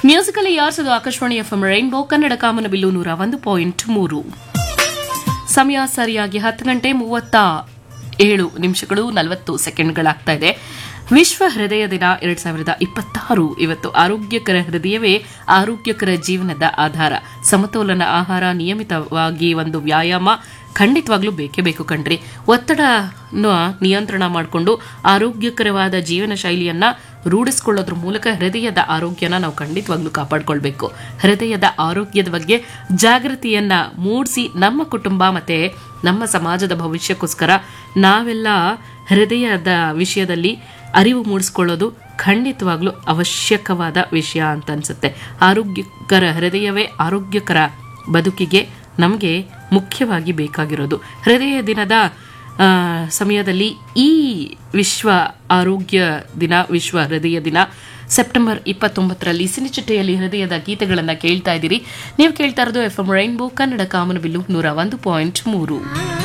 musical ಯಾರ್ಸದು Akashvani FM rainbow Kannada ಕಾಮನಬಿಲ್ಲು ನೂರ ಒಂದು ಪಾಯಿಂಟ್ ಮೂರು ಸಮಯ ಸರಿಯಾಗಿ ಹತ್ತು ಗಂಟೆ ಮೂವತ್ತ ಏಳು ನಿಮಿಷಗಳು ನಲವತ್ತು ಸೆಕೆಂಡ್ಗಳಾಗ್ತಾ ಇದೆ ವಿಶ್ವ ಹೃದಯ ದಿನ ಎರಡ್ ಸಾವಿರದ ಇಪ್ಪತ್ತಾರು ಇವತ್ತು ಆರೋಗ್ಯಕರ ಹೃದಯವೇ ಆರೋಗ್ಯಕರ ಜೀವನದ ಆಧಾರ ಸಮತೋಲನ ಆಹಾರ ನಿಯಮಿತವಾಗಿ ಒಂದು ವ್ಯಾಯಾಮ ಖಂಡಿತವಾಗ್ಲೂ ಬೇಕೇ ಬೇಕು ಕಣ್ರಿ ಒತ್ತಡನ ನಿಯಂತ್ರಣ ಮಾಡಿಕೊಂಡು ಆರೋಗ್ಯಕರವಾದ ಜೀವನ ಶೈಲಿಯನ್ನ ರೂಢಿಸ್ಕೊಳ್ಳೋದ್ರ ಮೂಲಕ ಹೃದಯದ ಆರೋಗ್ಯನ ನಾವು ಖಂಡಿತವಾಗ್ಲೂ ಕಾಪಾಡ್ಕೊಳ್ಬೇಕು ಹೃದಯದ ಆರೋಗ್ಯದ ಬಗ್ಗೆ ಜಾಗೃತಿಯನ್ನ ಮೂಡಿಸಿ ನಮ್ಮ ಕುಟುಂಬ ಮತ್ತೆ ನಮ್ಮ ಸಮಾಜದ ಭವಿಷ್ಯಕ್ಕೋಸ್ಕರ ನಾವೆಲ್ಲ ಹೃದಯದ ವಿಷಯದಲ್ಲಿ ಅರಿವು ಮೂಡಿಸ್ಕೊಳ್ಳೋದು ಖಂಡಿತವಾಗ್ಲೂ ಅವಶ್ಯಕವಾದ ವಿಷಯ ಅಂತ ಅನ್ಸುತ್ತೆ ಆರೋಗ್ಯಕರ ಹೃದಯವೇ ಆರೋಗ್ಯಕರ ಬದುಕಿಗೆ ನಮಗೆ ಮುಖ್ಯವಾಗಿ ಬೇಕಾಗಿರೋದು ಹೃದಯ ದಿನದ ಆ, ಸಮಯದಲ್ಲಿ ಈ ವಿಶ್ವ ಆರೋಗ್ಯ ದಿನ ವಿಶ್ವ ಹೃದಯ ದಿನ ಸೆಪ್ಟೆಂಬರ್ ಇಪ್ಪತ್ತೊಂಬತ್ತರಲ್ಲಿ ಸಿನಿಚಿಟ್ಟೆಯಲ್ಲಿ ಹೃದಯದ ಗೀತೆಗಳನ್ನು ಕೇಳ್ತಾ ಇದ್ದೀರಿ ನೀವು ಕೇಳ್ತಾ ಇರೋದು ಎಫ್ ಎಂ ರೈನ್ಬೋ ಕನ್ನಡ ಕಾಮನಬಿಲ್ಲು ನೂರ ಒಂದು ಪಾಯಿಂಟ್ ಮೂರು